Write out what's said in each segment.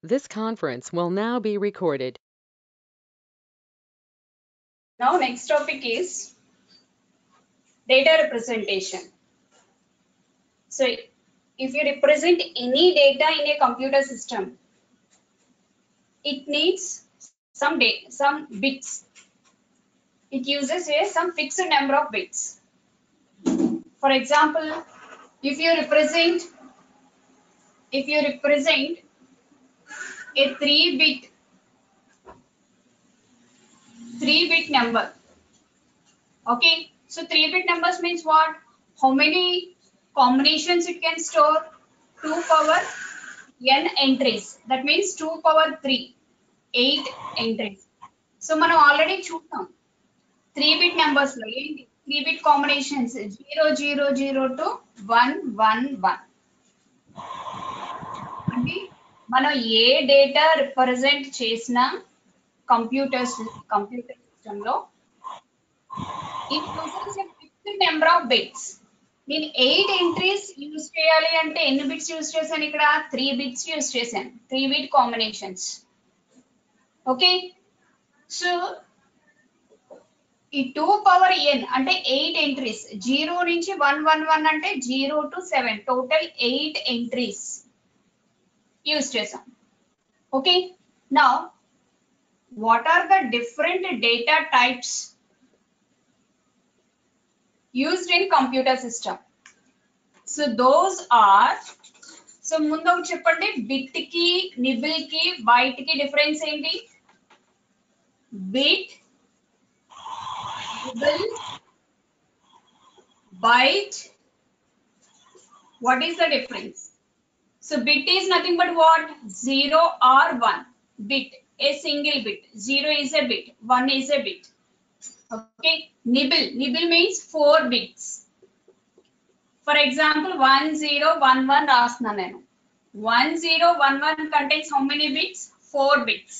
This conference will now be recorded. Now next topic is data representation. So if you represent any data in a computer system, it needs some data, some bits. It uses a some fixed number of bits. For example, if you represent if you represent a 3 bit 3 bit number okay so 3 bit numbers means what how many combinations it can store 2 power n entries that means 2 power 3 8 entries so మనం already చూసాం three bit numbers లో ఏంటి three bit combinations zero zero zero to one one one అంటే మనం ఏ data represent చేసినా computers computer system లో it uses fixed number of bits నేను ఎయిట్ ఎంట్రీస్ యూజ్ చేయాలి అంటే ఎన్ని బిట్స్ యూజ్ చేశాను ఇక్కడ త్రీ బిట్స్ యూజ్ చేశాను three bit combinations okay so ఈ టూ పవర్ ఎన్ అంటే ఎయిట్ ఎంట్రీస్ జీరో నుంచి వన్ వన్ వన్ అంటే zero to seven total eight entries use చేసాం ఓకే నా what are the different data types used in computer system so those are so ముందు ఒకటి చెప్పండి bit కి nibble కి బైట్ కి డిఫరెన్స్ ఏంటి bit nibble byte what is the difference so bit is nothing but what zero or one bit a single bit. Zero is a bit. One is a bit. Okay. Nibble. Nibble means four bits. For example, one zero one one రాస్తున్నా నేను one zero one one contains how many bits? Four bits.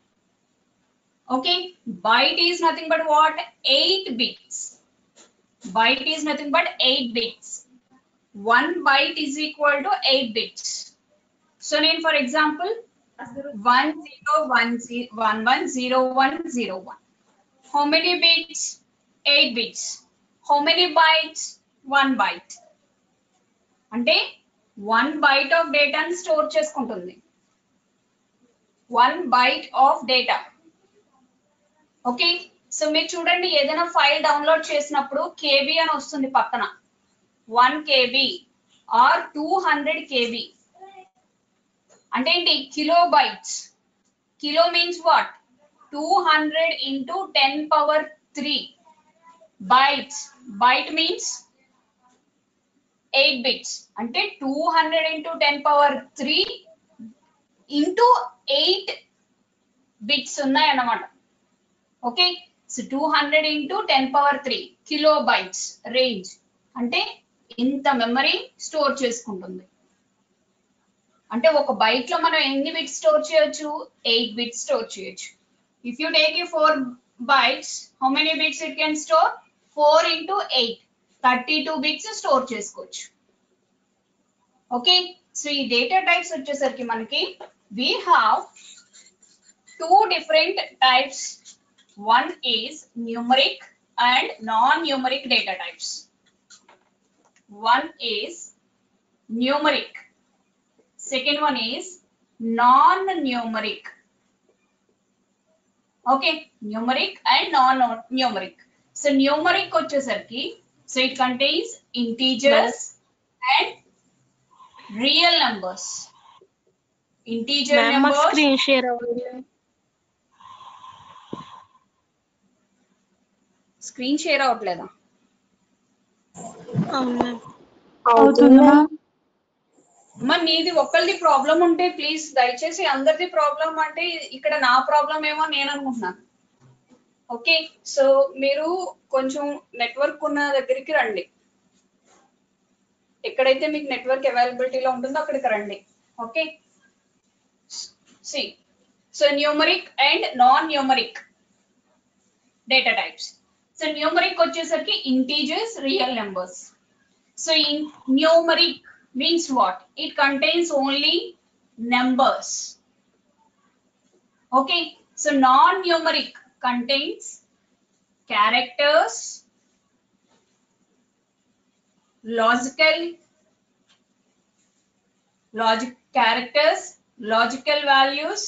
Okay. Byte is nothing but what? Eight bits. Byte is nothing but eight bits. One byte is equal to eight bits. So, then for example, one zero one zero one one zero one zero one. How many bits? Eight bits. How many bytes? One byte. అంటే one byte of డేటాని store చేసుకుంటుంది one byte of data okay so మీరు చూడండి ఏదైనా file download చేసినప్పుడు KB అని వస్తుంది పక్కన one KB or two hundred KB అంటే ఏంటి kilo bytes kilo means what two hundred into ten power three bytes byte means eight bits అంటే two hundred into ten power three into eight bits ఉన్నాయి అన్నమాట okay so two hundred into ten power three kilo bytes range అంటే ఇంత memory store చేసుకుంటుంది అంటే ఒక byte లో మనం ఎన్ని బిట్స్ స్టోర్ చేయొచ్చు ఎయిట్ బిట్స్ స్టోర్ చేయొచ్చు if you take you four bytes how many bits it can store four into eight thirty two bits store చేసుకోవచ్చు ఓకే సో ఈ డేటా టైప్స్ వచ్చేసరికి మనకి we have two different types one is numeric and non numeric data types one is numeric second one is non-numeric okay numeric and non-numeric so numeric వచ్చేసరికి so it contains integers and real numbers integer ma'am మాకు numbers screen share అవ్వలేదు screen share అవ్వట్లేదా అవును ma'am అవుతుందా మరి నీది ఒక్కరిది problem ఉంటే please దయచేసి అందరిది ప్రాబ్లం అంటే ఇక్కడ నా ప్రాబ్లం ఏమో నేను అనుకుంటున్నాను ఓకే సో మీరు కొంచెం నెట్వర్క్ ఉన్న దగ్గరికి రండి ఎక్కడైతే మీకు నెట్వర్క్ అవైలబిలిటీలో ఉంటుందో అక్కడికి రండి okay see so numeric and non numeric data types so numeric వచ్చేసరికి integers real numbers so in numeric means what? It contains only numbers. Okay, so non-numeric contains characters, logical, logic characters, logical values,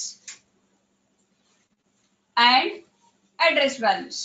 and address values.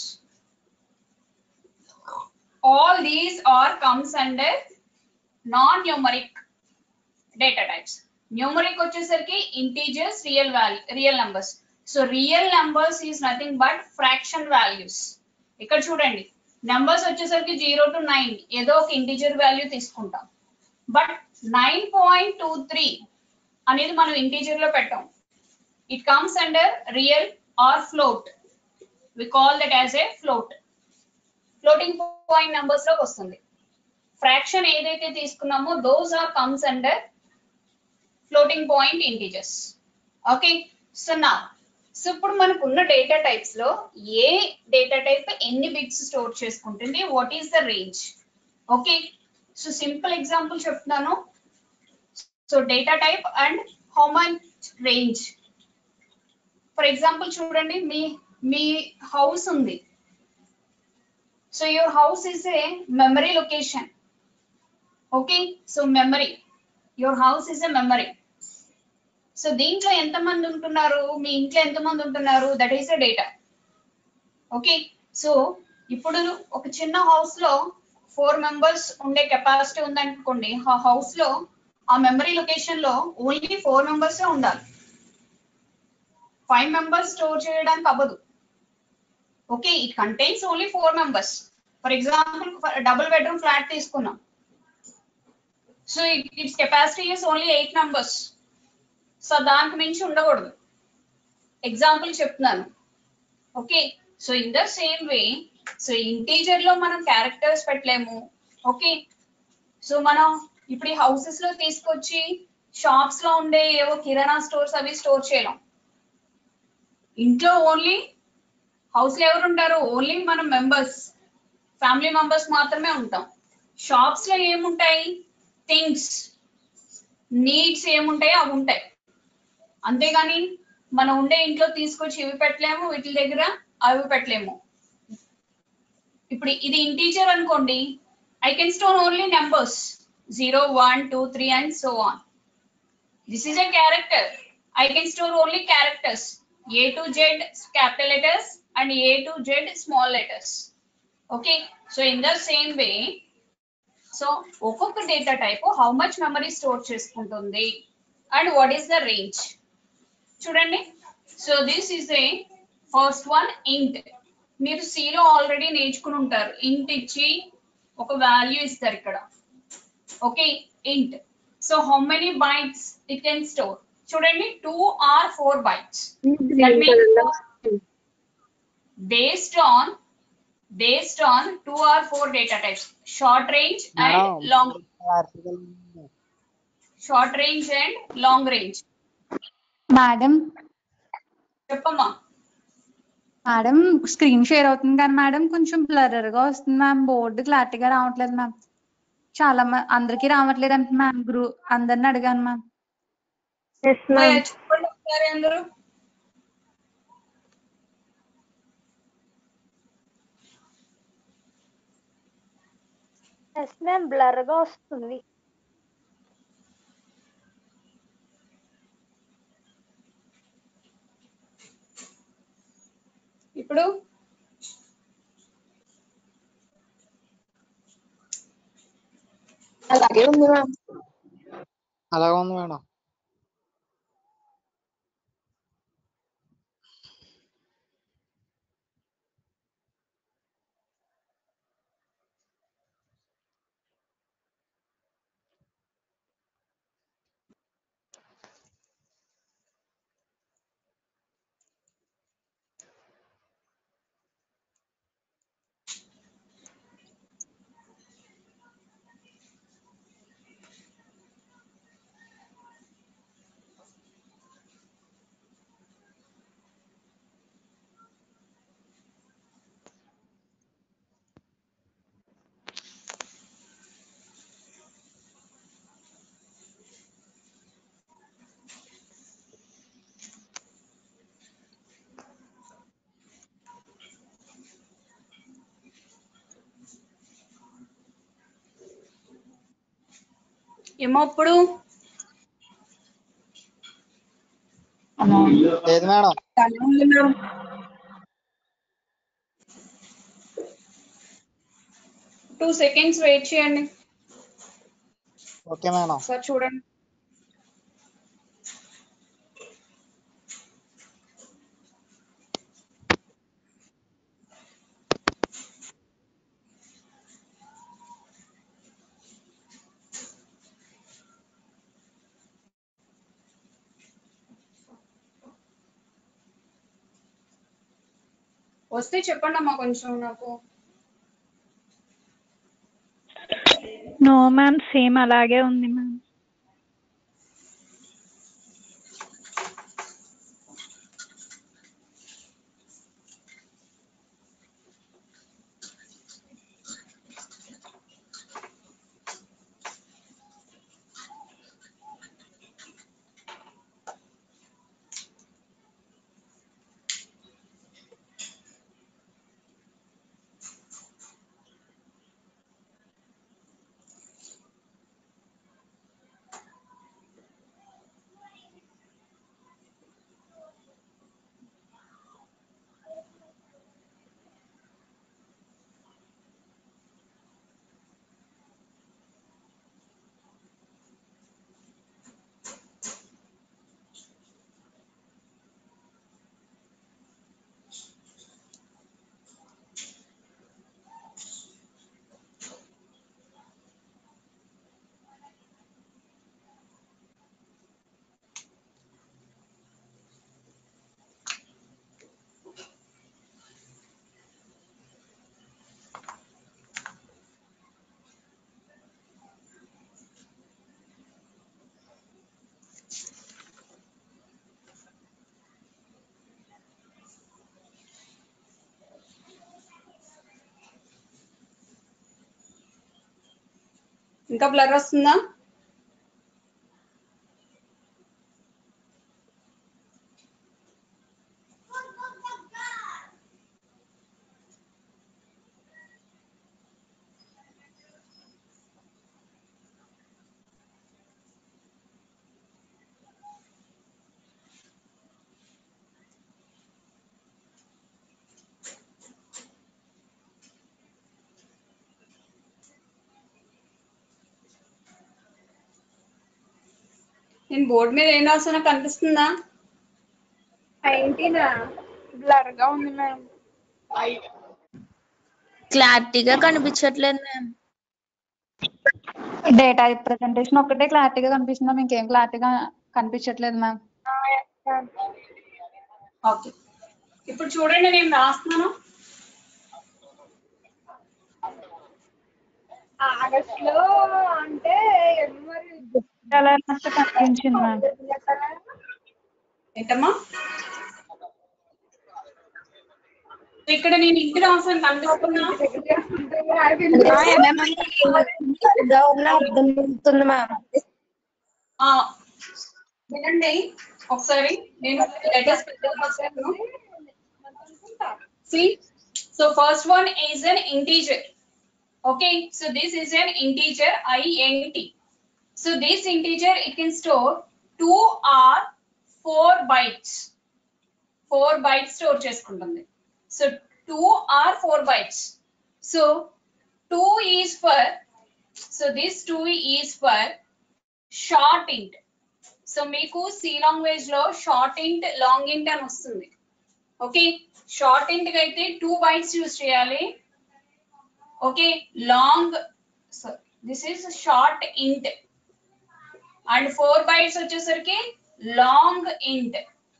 All these are comes under non-numeric data types. Numeric వచ్చేసరికి integers real value real numbers so real numbers is nothing but fraction values ఇక్కడ చూడండి numbers వచ్చేసరికి zero to nine ఏదో ఒక integer value తీసుకుంటాం but nine point two three అనేది మనం integer లో పెట్టాం it comes under real or float we call that as a float floating point numbers లోకి వస్తుంది ఫ్రాక్షన్ ఏదైతే తీసుకున్నామో those are comes under floating point integers okay so నా so ఇప్పుడు మనకు ఉన్న డేటా టైప్స్ లో ఏ డేటా టైప్ ఎన్ని బిట్స్ స్టోర్ చేసుకుంటుంది what is the range okay so simple example చెప్తున్నాను so data type and how much range for example చూడండి మీ మీ హౌస్ ఉంది so your house is a memory location okay so memory your house is a memory so దీంట్లో ఎంతమంది ఉంటున్నారు మీ ఇంట్లో ఎంతమంది ఉంటున్నారు that is a data okay so ఇప్పుడు ఒక చిన్న హౌస్ లో ఫోర్ మెంబర్స్ ఉండే కెపాసిటీ ఉందనుకోండి ఆ హౌస్ లో ఆ మెమరీ లొకేషన్ లో ఓన్లీ ఫోర్ మెంబర్స్ ఉండాలి ఫైవ్ మెంబర్స్ స్టోర్ చేయడానికి అవ్వదు okay it contains only four members for example double bedroom flat తీసుకున్నాం so its capacity is only eight members so దానికి మించి ఉండకూడదు ఎగ్జాంపుల్ చెప్తున్నాను okay so in the same way so integer లో మనం characters పెట్టలేము ఓకే సో మనం ఇప్పుడు ఈ హౌసెస్ లో తీసుకొచ్చి షాప్స్ లో ఉండే ఏవో కిరాణా స్టోర్స్ అవి స్టోర్ చేయలేం ఇంట్లో ఓన్లీ హౌస్ లో ఎవరు ఉంటారు ఓన్లీ మనం మెంబర్స్ ఫ్యామిలీ మెంబర్స్ మాత్రమే ఉంటాం షాప్స్ లో ఏముంటాయి థింగ్స్ నీడ్స్ ఏముంటాయో అవి ఉంటాయి అంతేగాని మనం ఉండే ఇంట్లో తీసుకొచ్చి ఇవి పెట్టలేము వీటి దగ్గర అవి పెట్టలేము ఇప్పుడు ఇది ఇంటీజర్ అనుకోండి I can store only numbers zero one two three and so on this is a character I can store only characters A to Z capital letters and A to Z small letters okay so in the same way so ఒక్కొక్క data type how much memory store చేసుకుంటుంది and what is the range చూడండి so this is a first one int మీరు సిలో already నేర్చుకుని ఉంటారు ఇంట్ ఇచ్చి ఒక వాల్యూ ఇస్తారు ఇక్కడ okay int so how many bytes it can store చూడండి two or four bytes that means based on based on two or four data types short range and long short range and long range madam చెప్పమ్మా madam screen share అవుతుంది కానీ madam కొంచెం blur గా వస్తుంది ma'am board క్లారిటీగా రావట్లేదు ma'am చాలా మ- అందరికీ రావట్లేదు అంటే మ్యామ్ గ్రూ అందరిని అడిగాను మ్యామ్ ఎస్ మ్యామ్ చెప్పండి ఒకసారి అందరూ ఎస్ మ్యామ్ బ్లర్ గా వస్తుంది ఇప్పుడు అలాగే ఉంది మ్యామ్ అలాగే ఉంది మేడం ఏమో ఇప్పుడు లేదు మేడం టూ సెకండ్స్ వెయిట్ చేయండి ఓకే మేడం ఒకసారి చూడండి వస్తే చెప్పండి అమ్మా కొంచెం నాకు నో మ్యామ్ సేమ్ అలాగే ఉంది మ్యామ్ ఇంకా బ్లర్ వస్తుందా నేను బోర్డు మీద ఏం రాస్తున్నా కనిపిస్తుందా నైన్టీన్ బ్లర్ గా ఉంది మ్యామ్ క్లారిటీగా కనిపించట్లేదు మ్యామ్ డేటా ప్రెజెంటేషన్ ఒక్కటే క్లారిటీగా కనిపిస్తుందా మీకు ఏం క్లారిటీగా కనిపించట్లేదు మ్యామ్ ఓకే ఇప్పుడు చూడండి నేను రాస్తున్నాను ఆగస్ట్ లో అంటే ఏమో మరి ఎలా రాస్తే కనిపించింది మ్యామ్ ఏంటమ్మా ఇక్కడ నేను ఇంటి రాసాను కనిపిస్తున్నా అర్థమవుతుంది మ్యామ్ ఆ, వినండి ఒకసారి నేను letters See, so first one is an integer. Okay, so this is an integer int. So this integer it can store 2 or 4 bytes. 4 bytes store చేసుకుంటుంది. So 2 or 4 bytes. So 2 is for so this 2 is for short int. So మీకు C language లో short int long int అని వస్తుంది okay short int కి అయితే two bytes use చేయాలి okay long this is short int and four bytes వచ్చేసరికి long int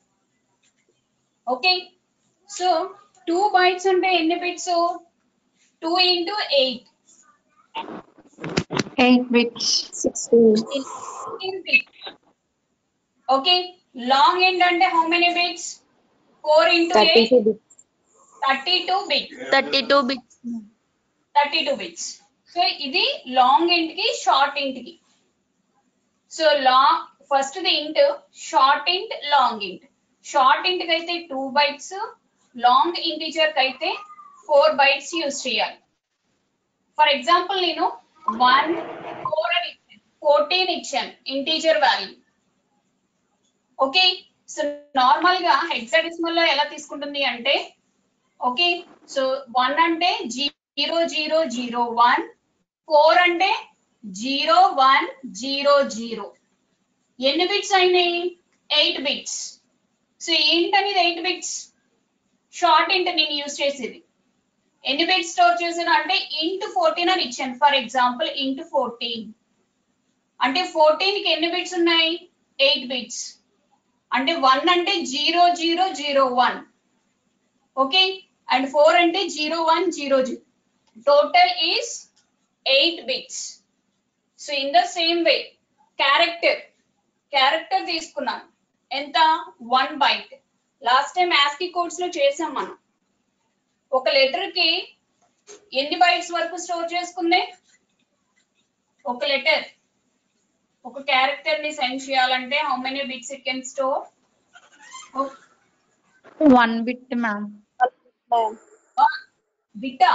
okay so two bytes అంటే ఎన్ని bits two into eight eight bits okay long end అంటే how many bits four into eight thirty two bit thirty two bits thirty two bits so ఇది long end కి short int కి so long first the int short int long int short int కి అయితే two bytes long integer కి అయితే four bytes use చేయాలి for example నేను one four అని ఇచ్చాను ఫోర్టీన్ ఇచ్చాను integer value okay so normal గా హెక్సాడెసిమల్ లో ఎలా తీసుకుంటుంది అంటే ఓకే సో వన్ అంటే zero zero zero one four అంటే జీరో వన్ జీరో జీరో ఎన్ని బిట్స్ అయినాయి ఎయిట్ బిట్స్ సో ఏంటనేది ఎయిట్ బిట్స్ షార్ట్ ఇంట్ నేను యూజ్ చేసేది ఎన్ని బిట్స్ స్టోర్ చేసాను అంటే ఇంటూ ఫోర్టీన్ అని ఇచ్చాను ఫర్ ఎగ్జాంపుల్ ఇంటూ ఫోర్టీన్ అంటే ఫోర్టీన్ కి ఎన్ని బిట్స్ ఉన్నాయి ఎయిట్ బిట్స్ అంటే వన్ అంటే zero zero zero one okay and four అంటే zero one zero zero total is eight bits so in the same way character character తీసుకున్నాను ఎంత one byte last time ASCII codes లో చేసాం మనం ఒక letter కి ఎన్ని బైట్స్ వరకు స్టోర్ చేసుకుంది ఒక లెటర్ ఒక క్యారెక్టర్ ని సెండ్ చేయాలంటే how many bits it can store one bit ma'am ma'am బిట్టా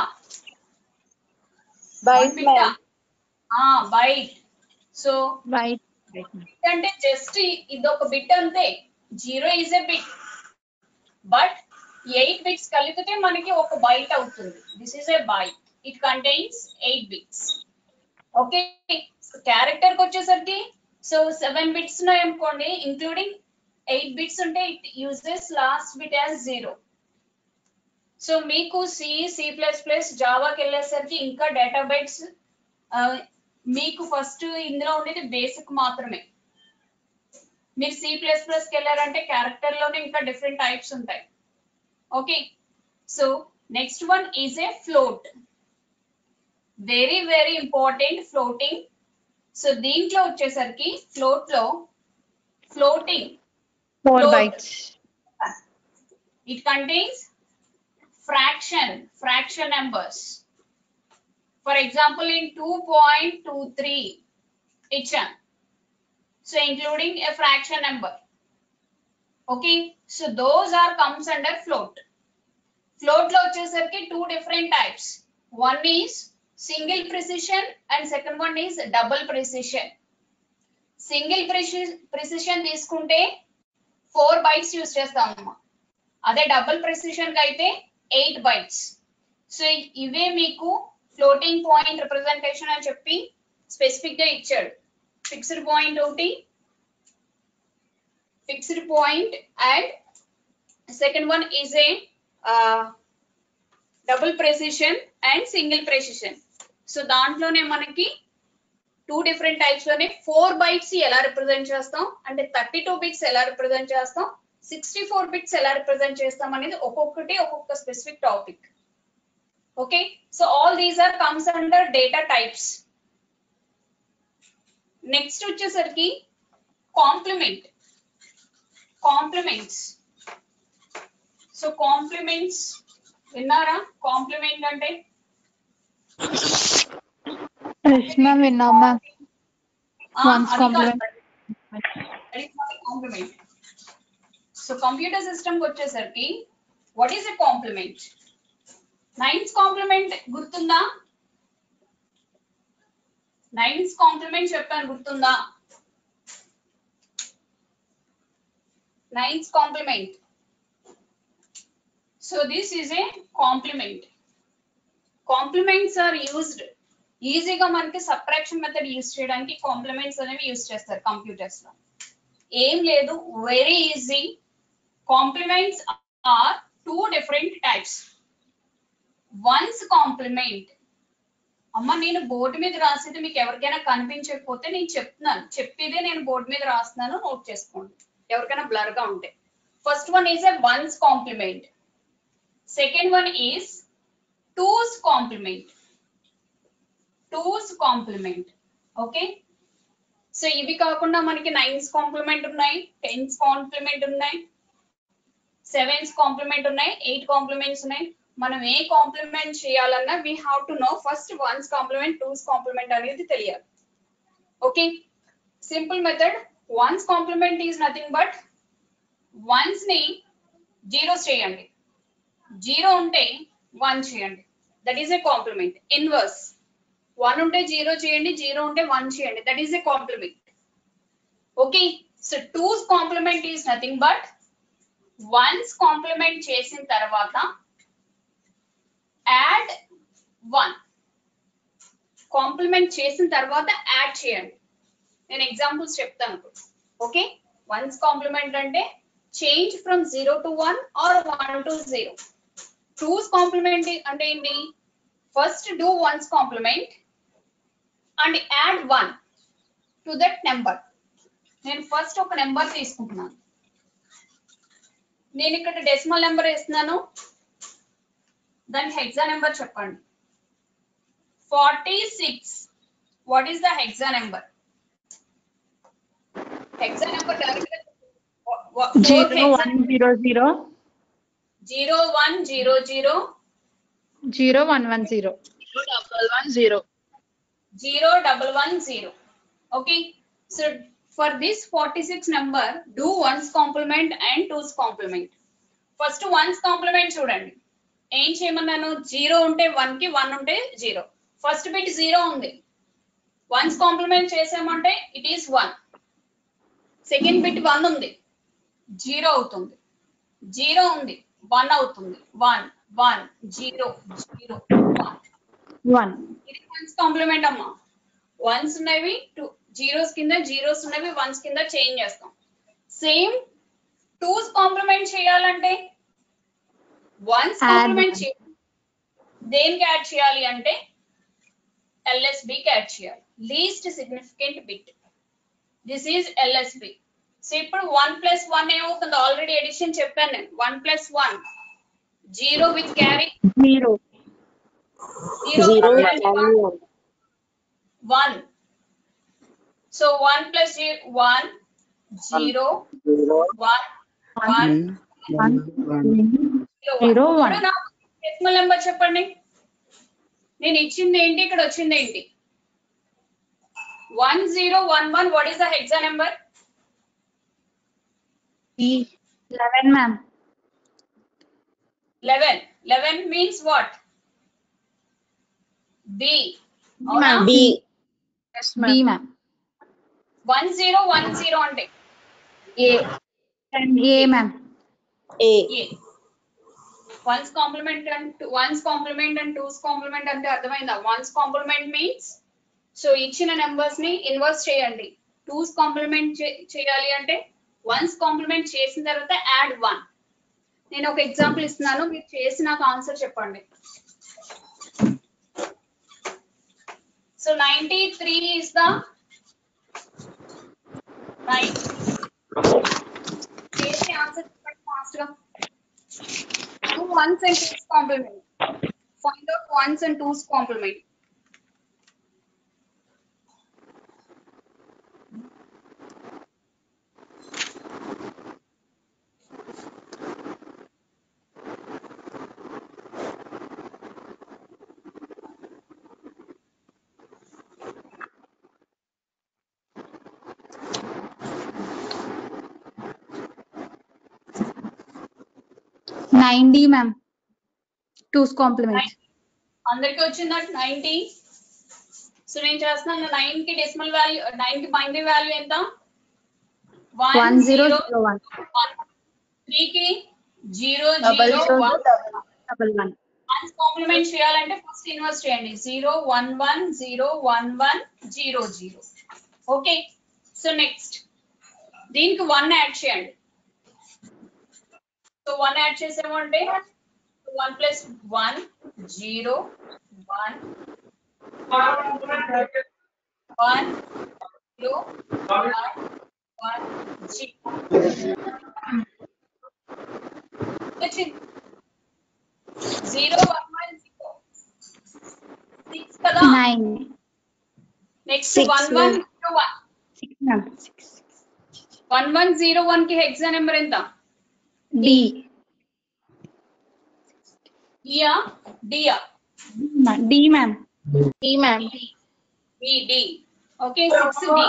byte ma'am byte so right bit అంటే జస్ట్ ఇది ఒక బిట్ అంతే zero is a bit but eight bits కలిపితే మనకి ఒక బైట్ అవుతుంది this is a byte it contains eight bits okay character కి వచ్చేసరికి సో సెవెన్ బిట్స్ ఉన్నాయి అనుకోండి ఇంక్లూడింగ్ ఎయిట్ బిట్స్ ఉంటే it uses last bit as zero so మీకు సి సి ప్లస్ ప్లస్ జావాకి వెళ్ళేసరికి ఇంకా డేటా బైట్స్ మీకు ఫస్ట్ ఇందులో ఉండేది బేసిక్ మాత్రమే మీరు సి ప్లస్ ప్లస్ కి వెళ్ళారంటే క్యారెక్టర్ లోనే ఇంకా డిఫరెంట్ టైప్స్ ఉంటాయి okay so next one is a float very very important floating so దీంట్లో వచ్చేసరికి ఫ్లోట్ లో floating four Float. Bytes it contains fraction fraction numbers for example in 2.23 ఇచ్చాం so including a fraction number okay so those are comes under float float లో వచ్చేసరికి two different types one is single precision and second one is double precision single precision తీసుకుంటే four bytes use చేస్తామమ్మా అదే double precision కి అయితే eight bytes so ఇవే మీకు floating point representation అని చెప్పి స్పెసిఫిక్ గా ఇచ్చాడు ఫిక్స్డ్ పాయింట్ ఒకటి fixed point and second one is a double precision and single precision so దాంట్లోనే మనకి టూ డిఫరెంట్ టైప్స్ లోనే ఫోర్ బైట్స్ ఎలా రిప్రజెంట్ చేస్తాం అంటే థర్టీ టూ బిట్స్ ఎలా రిప్రజెంట్ చేస్తాం సిక్స్టీ ఫోర్ బిట్స్ ఎలా రిప్రజెంట్ చేస్తాం అనేది ఒక్కొక్కటి ఒక్కొక్క specific topic okay so all these are comes under data types next వచ్చేసరికి కాంప్లిమెంట్ కాంప్లిమెంట్స్ సో కాంప్లిమెంట్స్ విన్నారా కాంప్లిమెంట్ అంటే ఎస్ మ్యామ్ విన్నాం ma'am Once complement. Complement so computer system వచ్చేసరికి what is a complement nine's complement గుర్తుందా nine's complement చెప్పాను గుర్తుందా nine's complement so this is a complement complements are used ఈజీగా మనకి subtraction method use చేయడానికి complements అనేవి use చేస్తారు కంప్యూటర్స్ లో ఏం లేదు very easy complements are two different types one's complement అమ్మ నేను బోర్డు మీద రాసేది మీకు ఎవరికైనా కనిపించకపోతే నేను చెప్తున్నాను చెప్పేదే నేను బోర్డు మీద రాస్తున్నాను నోట్ చేసుకోండి ఎవరికైనా బ్లర్ గా ఉంటే first one is a one's complement second one is two's complement twos complement okay so ఇవి కాకుండా మనకి నైన్స్ కాంప్లిమెంట్ ఉన్నాయి టెన్స్ కాంప్లిమెంట్ ఉన్నాయి సెవెన్స్ కాంప్లిమెంట్ ఉన్నాయి ఎయిట్ కాంప్లిమెంట్స్ ఉన్నాయి మనం ఏ కాంప్లిమెంట్ చేయాలన్నా we have to know first one's complement twos complement అనేది తెలియాలి okay simple method one's complement is nothing but ones ని జీరోస్ చేయండి జీరో ఉంటే వన్ చేయండి that is a complement inverse one ఉంటే జీరో చేయండి జీరో ఉంటే వన్ చేయండి that is a complement okay so two's complement is nothing but one's complement చేసిన తర్వాత యాడ్ వన్ కాంప్లిమెంట్ చేసిన తర్వాత యాడ్ చేయండి నేను ఎగ్జాంపుల్స్ చెప్తాను ఓకే వన్స్ కాంప్లిమెంట్ అంటే change from zero to one or one to zero two's complement అంటే ఏంటి first do one's complement and add one to that number నేను ఫస్ట్ ఒక నెంబర్ తీసుకుంటున్నాను నేను ఇక్కడ డెసిమల్ నెంబర్ వేస్తున్నాను దాని హెక్సా నెంబర్ చెప్పండి forty six what is the hexa number hexa number direct zero one zero zero zero one zero zero zero one one zero double one zero zero double one zero. Okay. So for this 46 number, do ones complement and twos complement. First one's complement చూడండి ఏం చేయమన్నాను zero ఉంటే one కి one ఉంటే zero first bit zero ఉంది one's complement చేసామంటే it is one second bit one ఉంది zero అవుతుంది జీరో ఉంది వన్ అవుతుంది one one zero zero one one ఇది వన్స్ కాంప్లిమెంట్ అమ్మా వన్స్ ఉన్నవి టూ జీరోస్ కింద జీరోస్ ఉన్నవి వన్స్ కింద చేంజ్ చేస్తాం సేమ్ టూస్ కాంప్లిమెంట్ చేయాలంటే వన్స్ Add కాంప్లిమెంట్ one. చే దేనికి యాడ్ చేయాలి అంటే ఎల్ఎస్బి కి యాడ్ చేయాలి least significant bit this is LSB so ఇప్పుడు వన్ ప్లస్ వన్ ఏమవుతుంది ఆల్రెడీ ఎడిషన్ చెప్పాను నేను one plus one zero with carry zero zero one. So one plus zero, one, zero, one, one, one zero, Zero, one. one. ఇప్పుడు నాకు decimal number చెప్పండి నేను ఇచ్చింది ఏంటి ఇక్కడ వచ్చింది ఏంటి one zero one one what is the hexa number eleven ma'am eleven eleven means what B అవునా B B ma'am one zero one zero అంటే A A ma'am A A one's complement and one's complement and two's complement అంటే అర్థమైందా one's complement means so ఇచ్చిన numbers ని inverse చేయండి two's complement చేయాలి అంటే once complement చేసిన తర్వాత యాడ్ వన్ నేను ఒక ఎగ్జాంపుల్ ఇస్తున్నాను మీరు చేసి నాకు ఆన్సర్ చెప్పండి so ninety three is the nine చేసి ఆన్సర్ చెప్పండి ఫాస్ట్ గా two ones and twos complement. Find out ones and twos complement. Nine D ma'am two's complement అందరికి వచ్చిందా నైన్టీ సో నేను చేస్తున్నాను నైన్ కి డెసిమల్ వాల్యూ నైన్ కి బైనరీ వాల్యూ ఎంత one zero zero one three కి zero double zero zero one double one one's complement చేయాలంటే first inverse చేయండి zero one one zero one one zero zero okay so next దీనికి one add చేయండి so one add చేసామంటే one plus one zero one one zero one one zero వచ్చింది zero one one zero six కదా nine next Six, one one ma'am. Zero one six ma'am six one one zero one కి hexa number ఎంత D ఇయా డియా D ma'am D ma'am D D okay six D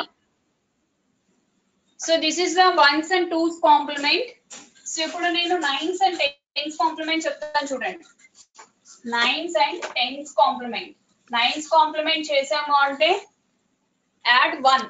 so this is the one's and two's complement so ఇప్పుడు నేను nine's and ten's complement చెప్తాను చూడండి nine's and ten's complement nine's complement చేసాము అంటే add one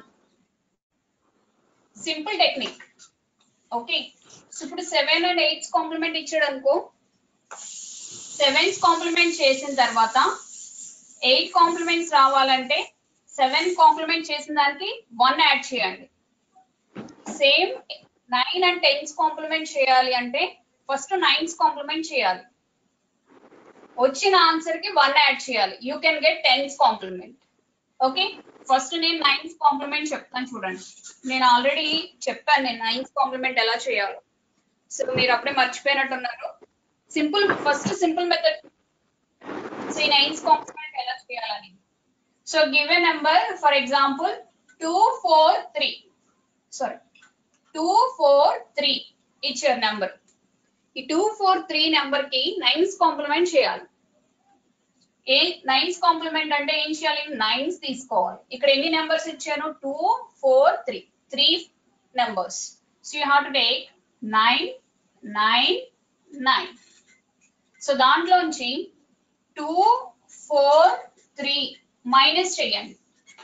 simple technique okay so ఇప్పుడు seven and eights complement ఇచ్చాడు అనుకో seven's complement చేసిన తర్వాత ఎయిట్ కాంప్లిమెంట్స్ రావాలంటే సెవెన్ కాంప్లిమెంట్ చేసిన దానికి వన్ యాడ్ చేయండి same nine and ten's complement చేయాలి అంటే ఫస్ట్ నైన్స్ కాంప్లిమెంట్ చేయాలి వచ్చిన ఆన్సర్ కి వన్ యాడ్ చేయాలి you can get ten's complement okay first నేను నైన్స్ కాంప్లిమెంట్ చెప్తాను చూడండి నేను ఆల్రెడీ చెప్పాను నేను నైన్స్ కాంప్లిమెంట్ ఎలా చేయాలో సో మీరు అప్పుడే మర్చిపోయినట్టున్నారు simple first simple method so ఈ నైన్స్ కాంప్లిమెంట్ ఎలా చేయాలని so give a number for example two four three sorry two four three ఇచ్చారు నెంబర్ ఈ టూ ఫోర్ త్రీ నెంబర్ కి నైన్స్ కాంప్లిమెంట్ చేయాలి ఏ నైన్స్ కాంప్లిమెంట్ అంటే ఏం చేయాలి నైన్స్ తీసుకోవాలి ఇక్కడ ఎన్ని నెంబర్స్ ఇచ్చాను two four three three numbers so you have to take nine nine nine so దాంట్లోంచి టూ ఫోర్ త్రీ మైనస్ చేయండి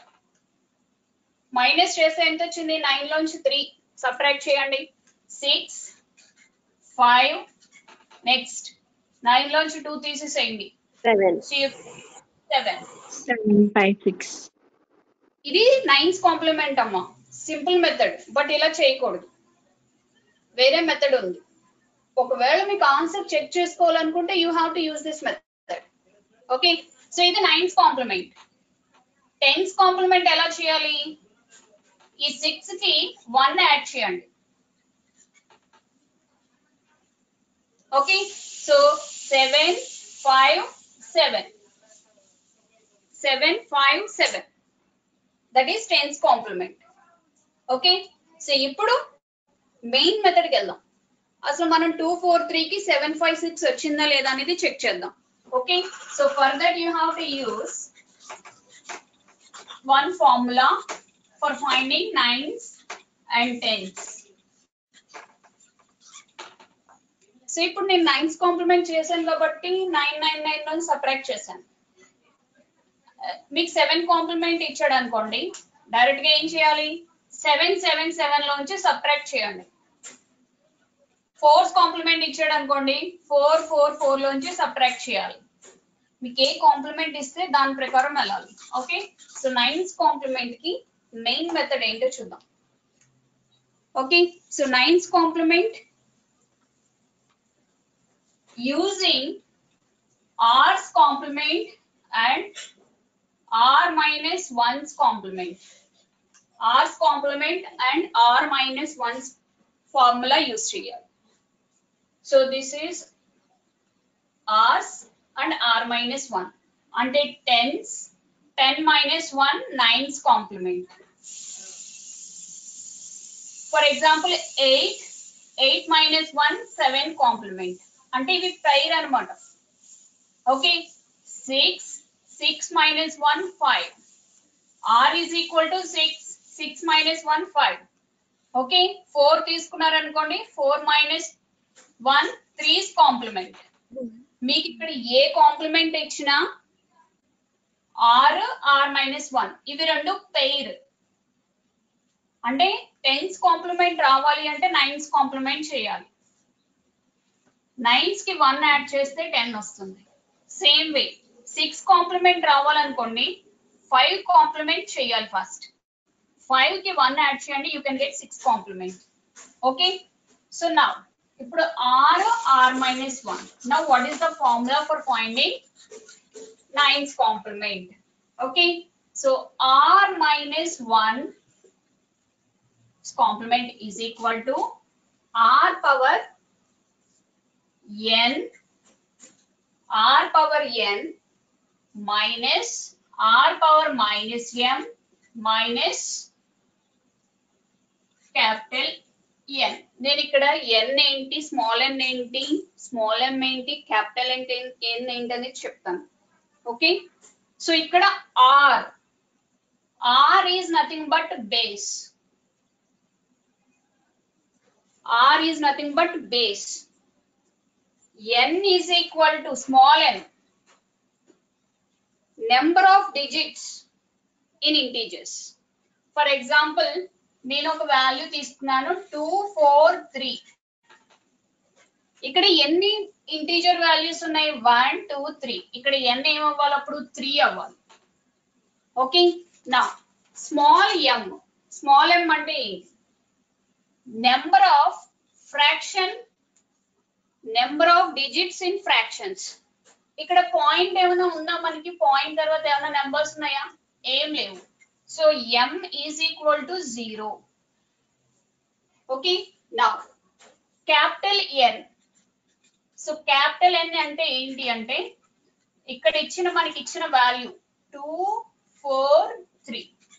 మైనస్ చేస్తే ఎంత వచ్చింది నైన్ లోంచి త్రీ సబ్ట్రాక్ట్ చేయండి సిక్స్ ఫైవ్ నెక్స్ట్ నైన్ లోంచి టూ తీసేసేయండి seven seven seven five six ఇది నైన్స్ కాంప్లిమెంట్ అమ్మా సింపుల్ మెథడ్ బట్ ఇలా చేయకూడదు వేరే మెథడ్ ఉంది ఒకవేళ మీకు ఆన్సర్ చెక్ చేసుకోవాలనుకుంటే you have to use this method okay so ఇది నైన్స్ కాంప్లిమెంట్ టెన్స్ కాంప్లిమెంట్ ఎలా చేయాలి ఈ సిక్స్ కి వన్ యాడ్ చేయండి okay so seven five seven seven five seven that is ten's complement okay so ఇప్పుడు main మెథడ్కి వెళ్దాం అసలు మనం టూ ఫోర్ త్రీ కి సెవెన్ ఫైవ్ సిక్స్ వచ్చిందా లేదా అనేది చెక్ చేద్దాం okay so for that you have to uses one formula for finding nine's and ten's so ఇప్పుడు నేను నైన్స్ కాంప్లిమెంట్ చేశాను కాబట్టి నైన్ నైన్ నైన్ నుంచి సపరేట్ చేశాను మీకు సెవెన్ కాంప్లిమెంట్ ఇచ్చాడు అనుకోండి డైరెక్ట్ గా ఏం చేయాలి సెవెన్ సెవెన్ సెవెన్ లోంచి సపరేట్ చేయండి ఫోర్స్ కాంప్లిమెంట్ ఇచ్చాడు అనుకోండి ఫోర్ ఫోర్ ఫోర్ లోంచి సపరేట్ చేయాలి మీకు ఏ కాంప్లిమెంట్ ఇస్తే దాని ప్రకారం వెళ్ళాలి ఓకే సో నైన్స్ కాంప్లిమెంట్ కి మెయిన్ మెథడ్ ఏంటో చూద్దాం okay so nine's complement using r's complement and r minus 1's complement r's complement and r minus 1's formula use చేయాలి so this is r's and r minus 1 అంటే tens 10 minus 1 9's complement for example 8 8 minus 1 7 complement అంటే ఇవి ప్రైర్ అనమాట okay six six minus one five r is equal to six six minus one five okay four తీసుకున్నారనుకోండి four minus one threes complement మీకు ఇక్కడ ఏ complement ఇచ్చినా r r minus one ఇవి రెండు పెయిర్ అంటే టెన్స్ కాంప్లిమెంట్ రావాలి అంటే నైన్స్ కాంప్లిమెంట్ చేయాలి నైన్స్ కి వన్ యాడ్ చేస్తే టెన్ వస్తుంది సేమ్ వే సిక్స్ కాంప్లిమెంట్ రావాలనుకోండి ఫైవ్ కాంప్లిమెంట్ చేయాలి ఫస్ట్ ఫైవ్ కి వన్ యాడ్ చేయండి you can get six complement okay so నా ఇప్పుడు ఆర్ ఆర్ మైనస్ వన్ నా what is the formula for finding nines complement okay so r minus one complement is equal to r power n r power n minus r power minus m minus capital n నేను ఇక్కడ n ఏంటి small n ఏంటి small m ఏంటి capital ఏంటి n ఏంటి అనేది చెప్తాను okay so ఇక్కడ r r is nothing but base r is nothing but base n is equal to small n number of digits in integers for example నేను ఒక value తీసుకున్నాను two four three ఇక్కడ ఎన్ని integer values ఉన్నాయి one two three ఇక్కడ ఎన్ని ఏమవ్వాలి అప్పుడు త్రీ అవ్వాలి ఓకే నా స్మాల్ ఎం స్మాల్ ఎం అంటే number of fraction number of digits in fractions ఇక్కడ పాయింట్ ఏమైనా ఉందా మనకి పాయింట్ తర్వాత ఏమైనా నెంబర్స్ ఉన్నాయా ఏం లేవు so m is equal to zero okay నా capital n so capital n అంటే ఏంటి అంటే ఇక్కడ ఇచ్చిన మనకి ఇచ్చిన వాల్యూ టూ ఫోర్ త్రీ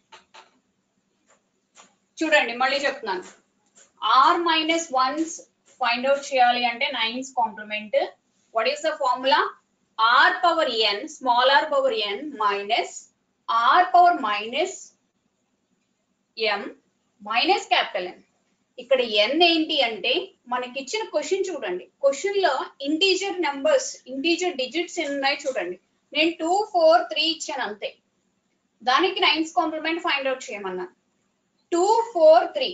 చూడండి మళ్ళీ చెప్తున్నాను r minus ones find out చేయాలి అంటే nines complement what is the formula r power n small r power n minus r power minus m minus capital n ఇక్కడ ఎన్ ఏంటి అంటే మనకి ఇచ్చిన క్వశ్చన్ చూడండి క్వశ్చన్ లో ఇంటీజర్ నెంబర్స్ ఇంటీజర్ డిజిట్స్ ఎన్ని ఉన్నాయి చూడండి నేను టూ ఫోర్ త్రీ ఇచ్చాను అంతే దానికి నైన్స్ కాంప్లిమెంట్ ఫైండ్ అవుట్ చేయమన్నాను టూ ఫోర్ త్రీ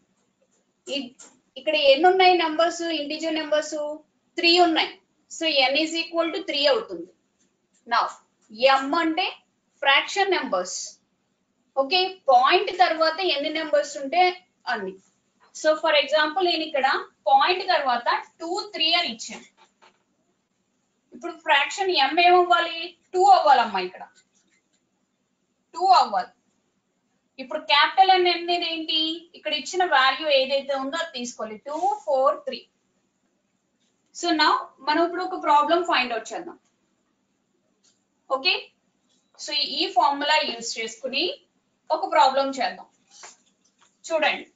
ఇక్కడ ఎన్ని ఉన్నాయి నెంబర్స్ ఇంటీజర్ నెంబర్స్ త్రీ ఉన్నాయి so n is equal to three అవుతుంది నా ఎం అంటే ఫ్రాక్షన్ నెంబర్స్ ఓకే పాయింట్ తర్వాత ఎన్ని నెంబర్స్ ఉంటే అన్ని సో ఫర్ ఎగ్జాంపుల్ నేను ఇక్కడ పాయింట్ తర్వాత టూ త్రీ అని ఇచ్చాను ఇప్పుడు ఫ్రాక్షన్ ఎం ఏమవ్వాలి టూ అవ్వాలమ్మా ఇక్కడ టూ అవ్వాలి ఇప్పుడు క్యాపిటల్ అని అనేది ఏంటి ఇక్కడ ఇచ్చిన వాల్యూ ఏదైతే ఉందో అది తీసుకోవాలి టూ ఫోర్ త్రీ సో నా మనం ఇప్పుడు ఒక ప్రాబ్లం ఫైండ్ అవుట్ చేద్దాం ఓకే సో ఈ ఫార్ములా యూజ్ చేసుకుని ఒక ప్రాబ్లం చేద్దాం చూడండి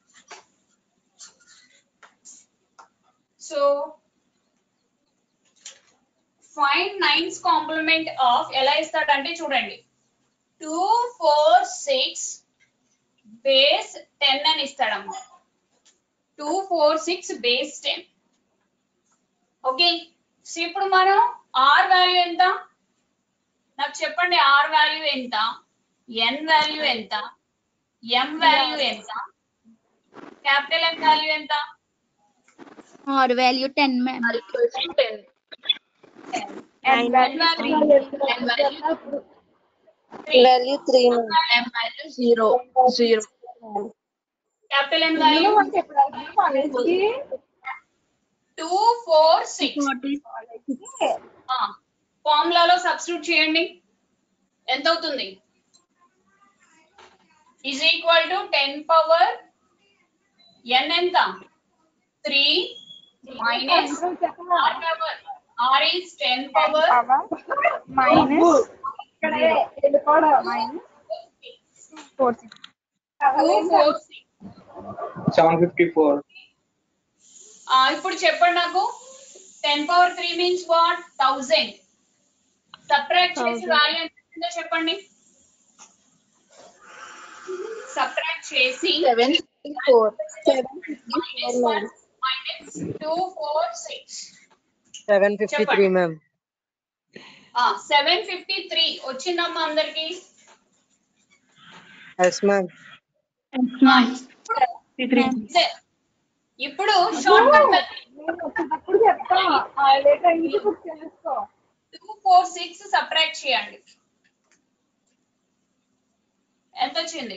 so find nines complement of ఎలా ఇస్తాడంటే చూడండి two four six base ten అని ఇస్తాడమ్మా two four six base ten okay so ఇప్పుడు మనం ఆర్ వాల్యూ ఎంత నాకు చెప్పండి ఆర్ వాల్యూ ఎంత ఎన్ వాల్యూ ఎంత ఎం వాల్యూ ఎంత క్యాపిటల్ ఎన్ వాల్యూ ఎంత r value ten ma'am ten And value n value value three m value zero zero capital n value కాలేజ్కి టూ ఫోర్ సిక్స్ ఫార్ములాలో substitute చేయండి ఎంత అవుతుంది is equal to ten power n ఎంత three minus r power r is ten power minus ఇక్కడ వెళ్ళిపోవడం minus four six two four six seven fifty four ఇప్పుడు చెప్పండి నాకు ten power three means what thousand subtract చేసి value ఎంత వచ్చిందో చెప్పండి సబ్ట్రాక్ట్ చేసి seven four minus two four six seven fifty three ma'am seven fifty three వచ్చిందమ్మా అందరికి ఎస్ మ్యామ్ ఇప్పుడు షార్ట్ కట్ మెథడ్ నేను వచ్చేటప్పుడు చెప్తా లేట్ అయింది బుక్ చేసుకో టూ ఫోర్ సిక్స్ సబ్ట్రాక్ట్ చేయండి ఎంత వచ్చింది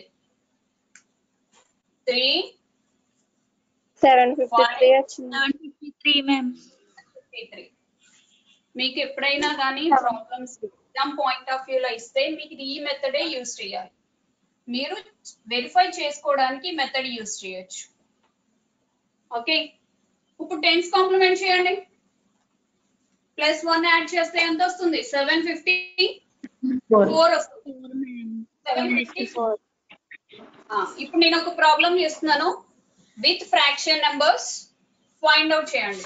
త్రీ సెవెన్ ఫిఫ్టీ త్రీ వచ్చింది seven fifty three ma'am three మీకు ఎప్పుడైనా కానీ problems exam point of view లో ఇస్తే మీకు ఈ మెథడే యూజ్ చేయాలి మీరు వెరిఫై చేసుకోవడానికి మెథడ్ యూజ్ చేయొచ్చు ఓకే ఇప్పుడు టెన్స్ కాంప్లిమెంట్ చేయండి ప్లస్ వన్ యాడ్ చేస్తే ఎంత వస్తుంది సెవెన్ ఫిఫ్టీ ఫోర్ వస్తుంది సెవెన్ ఫిఫ్టీ ఫోర్ ఇప్పుడు నేను ఒక ప్రాబ్లం చేస్తున్నాను with fraction numbers find out చేయండి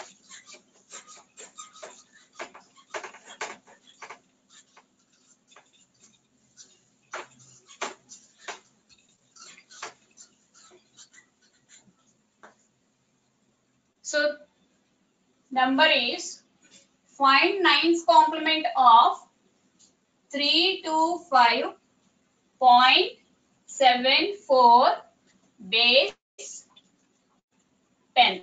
So number is find nines complement of three two five point seven four base ten.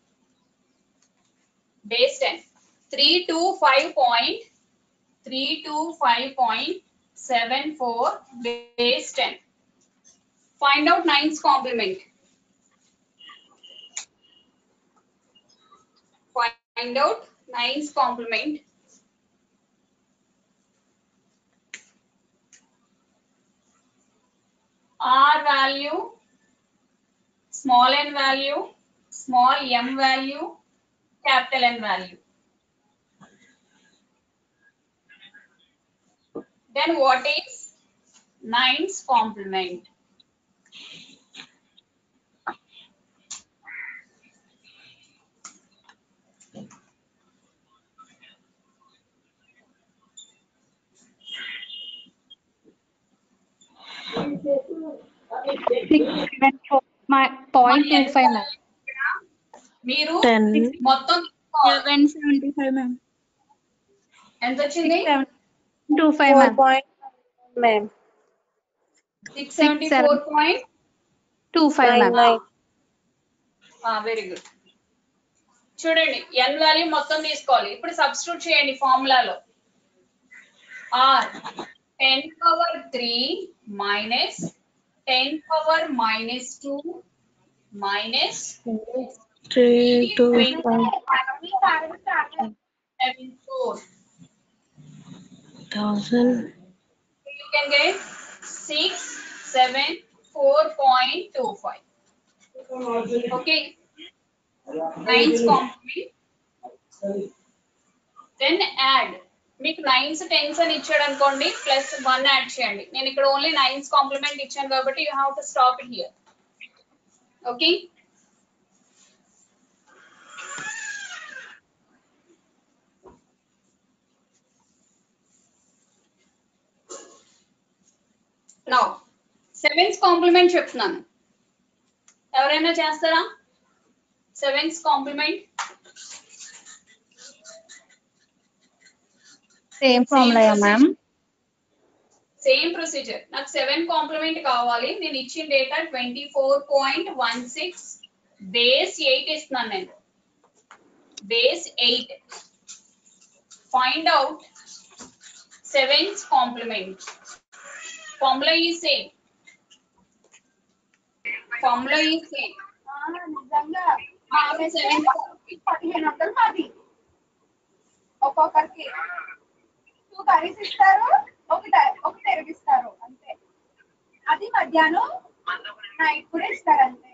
Base ten. Three two five point three two five point seven four base ten. Find out nines complement. Find out nines complement. R value, small n value, small m value, capital N value. Then what is nines complement? Six seven four point two five ma'am మీరు ten మొత్తం seven seventy five ma'am ఎంత వచ్చింది two five four ma'am point ma'am six seventy four point two five nine ma'am nine very good చూడండి n value మొత్తం తీసుకోవాలి ఇప్పుడు substitute చేయండి ఫార్ములాలో r ten power three minus ten power minus two minus three two five seven four thousand you can get six, seven, four point two five. Okay. Nines complement. Then add. మీకు nines tens అని ఇచ్చాడు అనుకోండి plus one add చేయండి నేను ఇక్కడ only nines complement ఇచ్చాను కాబట్టి you have to stop it here okay now sevens complement చెప్తున్నాను ఎవరైనా చేస్తారా sevens complement same formula ma'am same procedure నాకు సెవెన్ కాంప్లిమెంట్ కావాలి నేను ఇచ్చిన data twenty four point one six base eight ఇస్తున్నాను నేను base eight find out sevens complement formula ఈ సేమ్ ఫార్ములా ఈ సేమ్ నిజంగా మాకు సెవెన్ పదిహేను వందలు మాది ఒక్కొక్కరికి టూ కర్రీస్ ఇస్తారు ఒకటి ఒకటి ఎరిగిస్తారు అంతే అది మధ్యాహ్నం నైట్ కూడా ఇస్తారు అంతే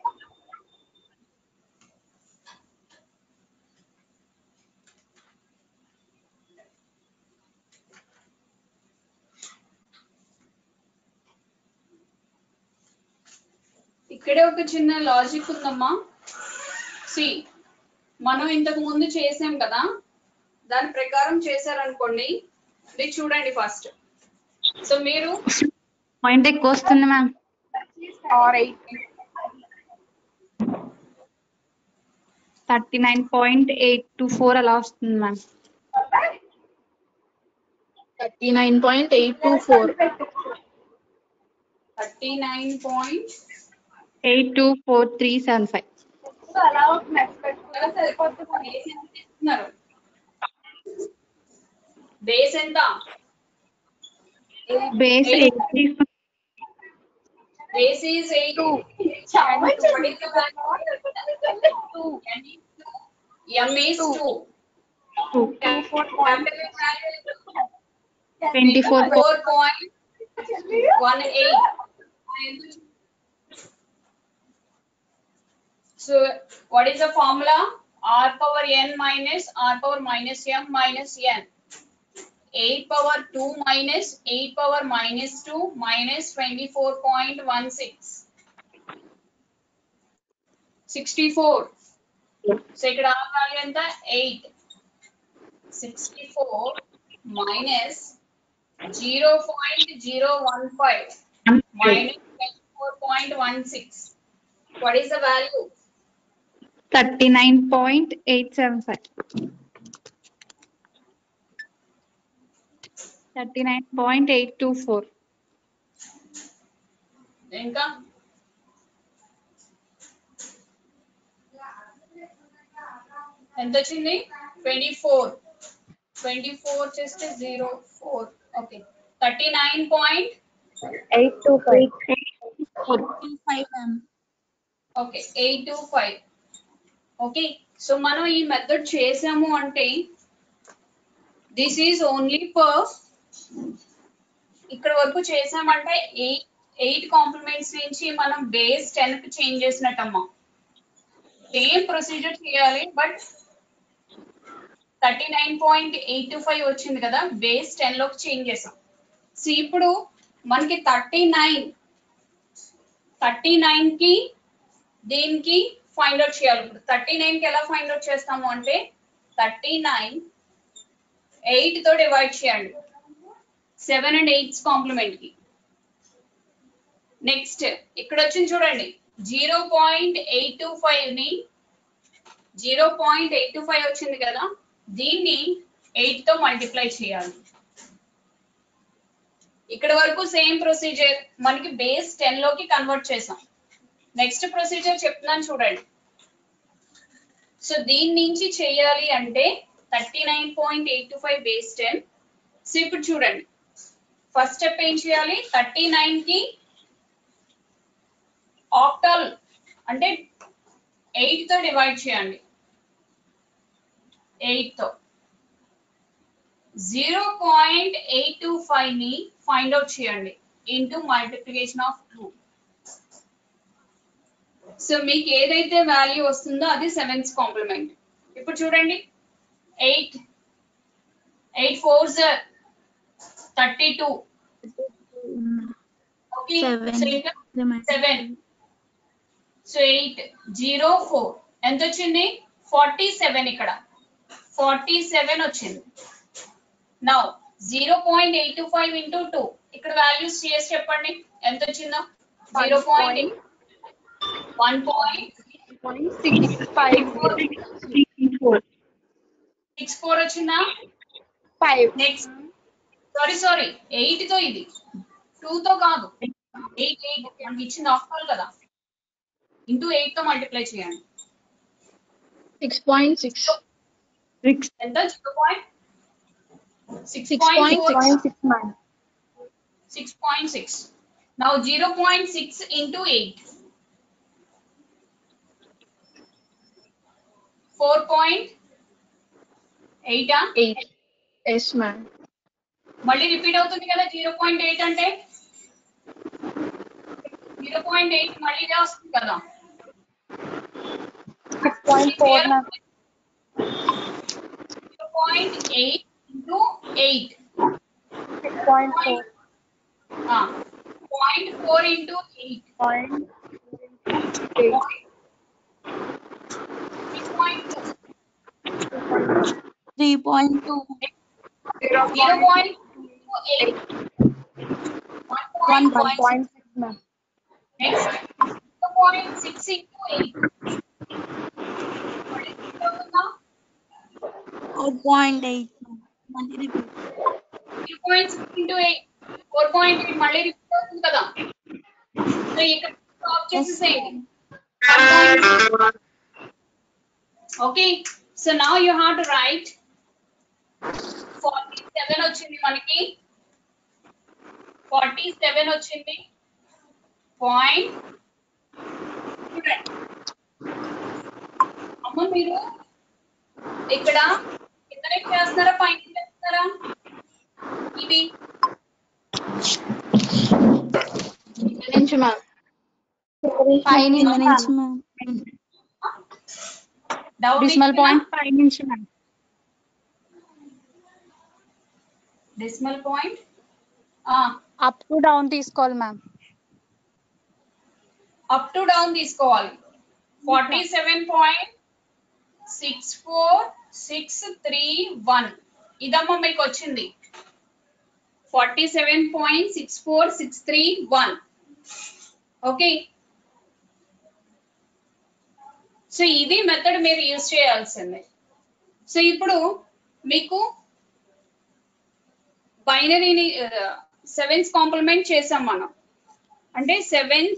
ఇక్కడే ఒక చిన్న లాజిక్ ఉందమ్మా సి మనం ఇంతకు ముందు చేసాం కదా దాని ప్రకారం చేశారనుకోండి ఇది చూడండి ఫస్ట్ సో మీరు పాయింట్ ఎక్కువ వస్తుంది ma'am r eight thirty nine point eight two four అలా వస్తుంది ma'am thirty nine point eight two four thirty nine point eight two four three seven five అలా ఒక మెస్ పెట్టుకుంటే సరిపోతుంది ఇస్తున్నారు బేస్ ఎంత బేస్ ఎయిట్ తీసుకున్నాం base is eight m is two twenty four four point one eight. So what is the formula? R power n minus R power minus m minus n. 8 power 2 minus 8 power minus 2 minus 24.16. 64. So ఇక్కడ R value ఎంత 8. 64 minus 0.015 minus 24.16. What is the value? Thirty nine point eight seven five thirty nine point eight two four ఇంకా ఎంత వచ్చింది twenty four twenty four చేస్తే zero four okay thirty nine point eight two five five ma'am okay eight two five okay so మనం ఈ method చేసాము అంటే this is only for ఇక్కడ వరకు చేసామంటే ఎయిట్ ఎయిట్ కాంప్లిమెంట్స్ నుంచి మనం బేస్ టెన్ కి చేంజ్ చేసినట్టమ్మా సేమ్ ప్రొసీజర్ చేయాలి but thirty nine point eight two five వచ్చింది కదా బేస్ టెన్ లోకి చేంజ్ చేసాం సో ఇప్పుడు మనకి థర్టీ నైన్ థర్టీ నైన్ కి దీనికి ఫైండ్ అవుట్ చేయాలి ఇప్పుడు థర్టీ నైన్ కి ఎలా ఫైండ్ అవుట్ చేస్తాము అంటే థర్టీ నైన్ ఎయిట్ తో డివైడ్ చేయండి సెవెన్ అండ్ ఎయిట్స్ కాంప్లిమెంట్ కి నెక్స్ట్ ఇక్కడ వచ్చింది చూడండి zero point eight two five ని zero point eight two five వచ్చింది కదా దీన్ని ఎయిట్ తో మల్టిప్లై చేయాలి ఇక్కడ వరకు సేమ్ ప్రొసీజర్ మనకి బేస్ టెన్ లోకి కన్వర్ట్ చేసాం నెక్స్ట్ ప్రొసీజర్ చెప్తున్నాను చూడండి సో దీని నుంచి చేయాలి అంటే thirty nine point eight two five base ten so ఇప్పుడు చూడండి ఫస్ట్ స్టెప్ ఏం చేయాలి థర్టీ నైన్ కి ఆక్టల్ అంటే ఎయిట్ తో డివైడ్ చేయండి ఎయిట్ తో zero point eight two five ని ఫైండ్ అవుట్ చేయండి into multiplication of two so మీకు ఏదైతే వాల్యూ వస్తుందో అది సెవెన్స్ కాంప్లిమెంట్ ఇప్పుడు చూడండి eight eight four thirty two okay Seven. Seven so eight zero four ఎంత వచ్చింది ఫార్టీ సెవెన్ ఇక్కడ ఫార్టీ సెవెన్ వచ్చింది now zero point eight two five into two ఇక్కడ వాల్యూస్ చేసి చెప్పండి ఎంత వచ్చిందో zero point one point six five six four వచ్చిందా five next sorry sorry eight తో ఇది టూ తో కాదు ఎయిట్ ఎయిట్ మనకి ఇచ్చింది ఆఫ్టర్ కదా ఇంటూ ఎయిట్ తో మల్టిప్లై చేయండి సిక్స్ పాయింట్ సిక్స్ ఎంత zero point six Six point point four six nine six point six now zero point six into eight four point ఎయిటా ఎయిట్ ఎస్ మ్యామ్ మళ్ళీ repeat అవుతుంది కదా zero point eight అంటే zero point eight మళ్ళీ ఇదే వస్తుంది కదా six point four zero point eight into eight six point four point four into eight point six point three point two zero zero point eight one One point point six ma'am next zero point six into eight four point eight మళ్ళీ repeat three point six into eight four point eight మళ్ళీ repeat అవుతుంది కదా so ఇక్కడ stop చేసేసేయండి okay so now you have to write forty seven వచ్చింది మనకి forty seven వచ్చింది point అమ్మ మీరు ఇక్కడ కింద చేస్తున్నారా పైన చేస్తున్నారా ఇది నుంచి మ్యామ్ పైన నుంచి మ్యామ్ డౌట్ డిసిమల్ పాయింట్ పై నుంచి ma'am decimal point up to down తీసుకోవాలి మ్యామ్ అప్ టు డౌన్ తీసుకోవాలి forty seven point six four six three one ఇదమ్మా మీకు వచ్చింది forty seven point six four six three one okay so ఇది method మీరు use చేయాల్సిందే సో ఇప్పుడు మీకు బైనరీని సెవెన్స్ కాంప్లిమెంట్ చేసాం మనం అంటే seven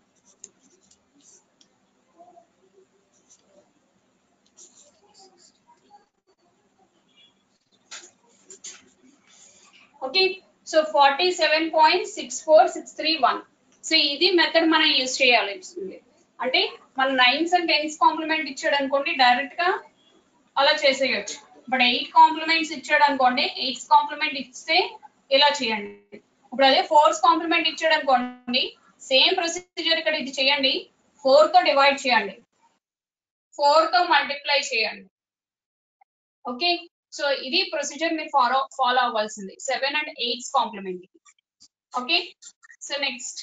okay so forty seven point six four six three one so ఇది మెథడ్ మనం యూజ్ చేయాలి అంటే మన నైన్స్ అండ్ టెన్స్ కాంప్లిమెంట్ ఇచ్చాడు అనుకోండి డైరెక్ట్ గా అలా చేసేయచ్చు బట్ ఎయిట్ కాంప్లిమెంట్స్ ఇచ్చాడు అనుకోండి ఎయిట్ కాంప్లిమెంట్ ఇస్తే ఇలా చేయండి ఇప్పుడు అదే ఫోర్స్ కాంప్లిమెంట్ ఇచ్చాడు అనుకోండి సేమ్ ప్రొసీజర్ ఇక్కడ ఇది చేయండి ఫోర్ తో డివైడ్ చేయండి ఫోర్ తో మల్టిప్లై చేయండి ఓకే సో ఇది ప్రొసీజర్ మీరు ఫాలో ఫాలో అవ్వాల్సింది seven and eights complement okay so next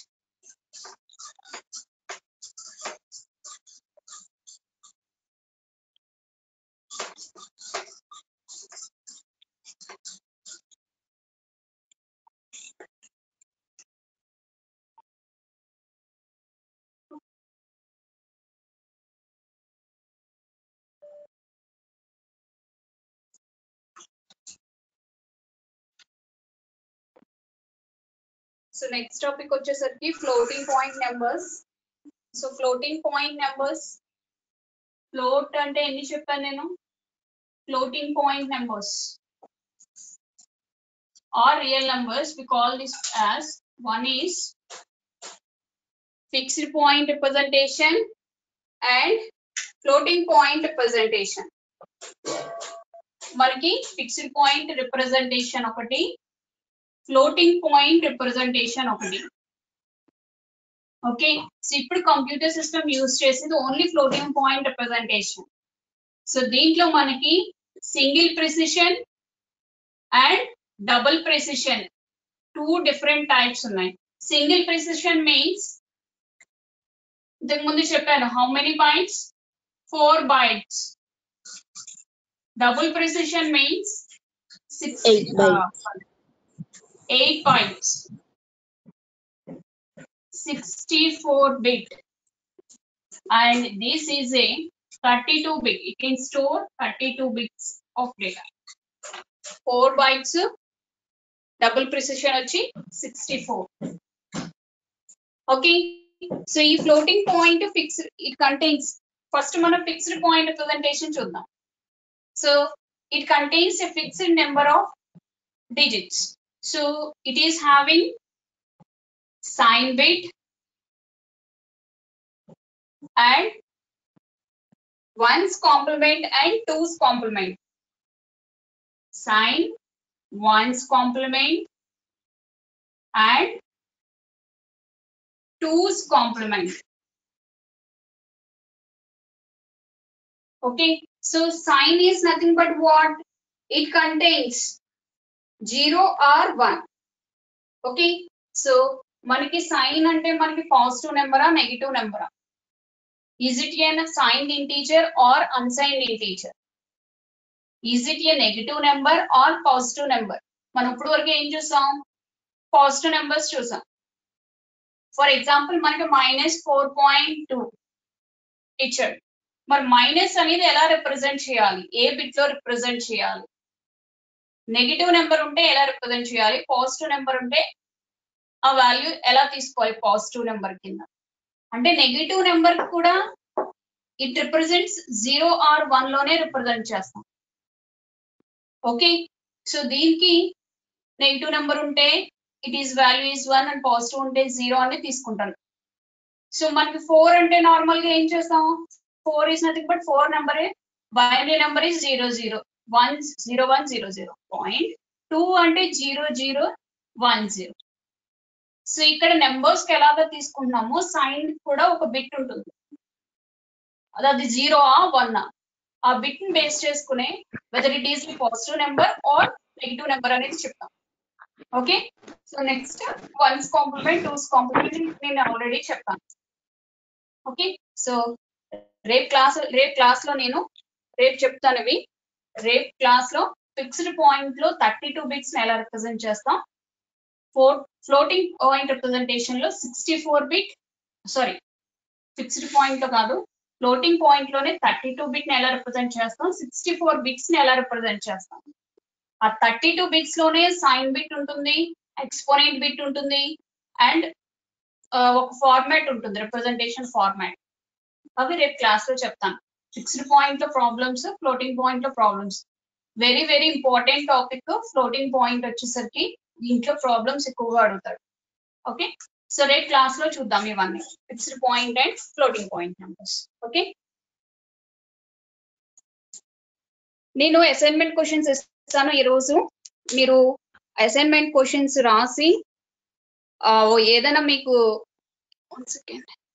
so next topic వచ్చేసరికి floating point numbers so floating point numbers float అంటే ఎన్ని చెప్పాను నేను floating point numbers are real numbers we call this as one is fixed point representation and floating point representation మనకి fixed point representation ఒకటి floating point representation ఒకటి okay so ఇప్పుడు computer system use చేసేది only floating point representation so దీంట్లో మనకి single precision and double precision two different types ఉన్నాయి single precision means ఇంతకు ముందు చెప్పాను how many bytes four bytes double precision means six Eight bytes. eight bytes. 64 bit. And this is a 32 bit. It can store 32 bits of data. 4 bytes, double precision వచ్చి 64. Okay. So ఈ floating point fixed, it contains, first మనం fixed point representation చూద్దాం. So it contains a fixed number of digits. So it is having sign bit and ones complement and twos complement. Sign, ones complement and twos complement. Okay, so sign is nothing but what? It contains zero or one okay so మనకి sign అంటే మనకి positive నెంబరా negative నెంబరా is it an signed integer or unsigned integer is it a negative number or positive number మనం ఇప్పుడు వరకు ఏం చూసాం పాజిటివ్ నెంబర్స్ చూసాం ఫర్ ఎగ్జాంపుల్ మనకి మైనస్ ఫోర్ పాయింట్ టూ ఇచ్చాడు మరి మైనస్ అనేది ఎలా రిప్రజెంట్ చేయాలి ఏ బిట్ లో రిప్రజెంట్ చేయాలి నెగిటివ్ నెంబర్ ఉంటే ఎలా రిప్రజెంట్ చేయాలి పాజిటివ్ నెంబర్ ఉంటే ఆ వాల్యూ ఎలా తీసుకోవాలి పాజిటివ్ నెంబర్ కింద అంటే నెగిటివ్ నెంబర్ కూడా it represents zero or one లోనే రిప్రజెంట్ చేస్తాం ఓకే సో దీనికి నెగిటివ్ నెంబర్ ఉంటే it is value is one and positive ఉంటే జీరో అని తీసుకుంటాను సో మనకి ఫోర్ అంటే నార్మల్ గా ఏం చేస్తాం four is nothing but four number binary number is zero zero one zero one zero zero point two అంటే zero zero one zero so ఇక్కడ నెంబర్స్ కి ఎలాగ తీసుకుంటున్నామో సైన్ కూడా ఒక బిట్ ఉంటుంది అది అది జీరో ఆ వన్ ఆ బిట్ ని బేస్ చేసుకునే whether it is positive number or negative number అనేది చెప్తాం okay so next ones complement twos complement నేను ఆల్రెడీ చెప్పాను ఓకే సో రేపు క్లాస్ రేపు క్లాస్ లో నేను రేపు చెప్తాను ఇవి రేపు క్లాస్ లో ఫిక్స్డ్ పాయింట్ లో థర్టీ టూ బిట్స్ ఎలా రిప్రజెంట్ చేస్తాం ఫోర్ ఫ్లోటింగ్ పాయింట్ రిప్రజెంటేషన్ లో sixty four bit sorry fixed point లో కాదు ఫ్లోటింగ్ పాయింట్ లోనే థర్టీ టూ బిట్ ని ఎలా రిప్రజెంట్ చేస్తాం సిక్స్టీ ఫోర్ బిట్స్ ని ఎలా రిప్రజెంట్ చేస్తాం ఆ థర్టీ టూ బిట్స్ లోనే సైన్ బిట్ ఉంటుంది ఎక్స్పోనెంట్ బిట్ ఉంటుంది అండ్ ఒక ఫార్మాట్ ఉంటుంది రిప్రజెంటేషన్ ఫార్మాట్ అవి రేపు క్లాస్ లో చెప్తాను ఫిక్స్డ్ పాయింట్ లో ప్రాబ్లమ్స్ ఫ్లోటింగ్ పాయింట్ లో problems very very important topic floating point వచ్చేసరికి దీంట్లో ప్రాబ్లమ్స్ ఎక్కువగా అడుగుతాడు ఓకే సో రేపు క్లాస్ లో చూద్దాం ఇవన్నీ fixed point and floating point numbers okay నేను అసైన్మెంట్ క్వశ్చన్స్ ఇస్తాను ఈరోజు మీరు అసైన్మెంట్ క్వశ్చన్స్ రాసి ఆ, ఏదైనా మీకు వన్ సెకండ్